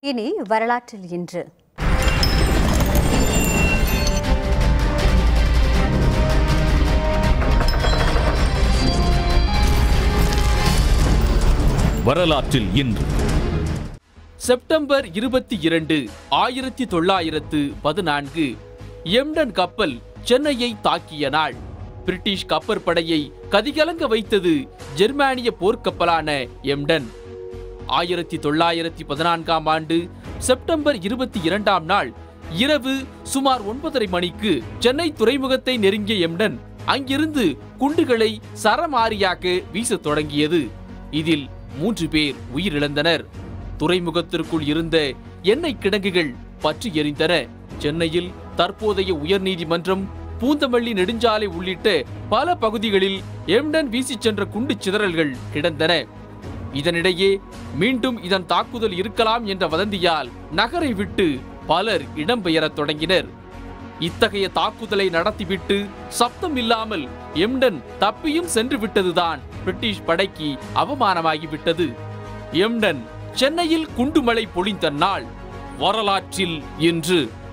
இனி வரலாற்றில் இன்று வரலாற்றில் இன்று செப்டம்பர் இருபத்தி இரண்டு ஆயிரத்தி தொள்ளாயிரத்து பதினான்கு எம்டன் கப்பல் சென்னையை தாக்கிய நாள் பிரிட்டிஷ் கப்பற்படையை கதிகலங்க வைத்தது ஜெர்மானிய போர்க்கப்பலான எம்டன் ஆயிரத்தி தொள்ளாயிரத்தி பதினான்காம் ஆண்டு செப்டம்பர் இருபத்தி இரண்டாம் நாள் இரவு சுமார் ஒன்பதரை மணிக்கு சென்னை துறைமுகத்தை நெருங்கிய எம்டன் அங்கிருந்து குண்டுகளை சரமாரியாக வீசத் தொடங்கியது இதில் மூன்று பேர் உயிரிழந்தனர் துறைமுகத்திற்குள் இருந்த எண்ணெய் கிடங்குகள் பற்றி எரிந்தன சென்னையில் தற்போதைய உயர்நீதிமன்றம் பூந்தமல்லி நெடுஞ்சாலை உள்ளிட்ட பல பகுதிகளில் எம்டன் வீசிச் சென்ற குண்டு சிதறல்கள் கிடந்தன இதனிடையே மீண்டும் இதன் தாக்குதல் இருக்கலாம் என்ற வதந்தியால் நகரை விட்டு பலர் இடம்பெயரத் தொடங்கினர் இத்தகைய தாக்குதலை நடத்திவிட்டு சப்தம் இல்லாமல் எம்டன் தப்பியும் சென்று விட்டதுதான் பிரிட்டிஷ் படைக்கு அவமானமாகிவிட்டது எம்டன் சென்னையில் குண்டுமழை பொழிந்த நாள் வரலாற்றில் இன்று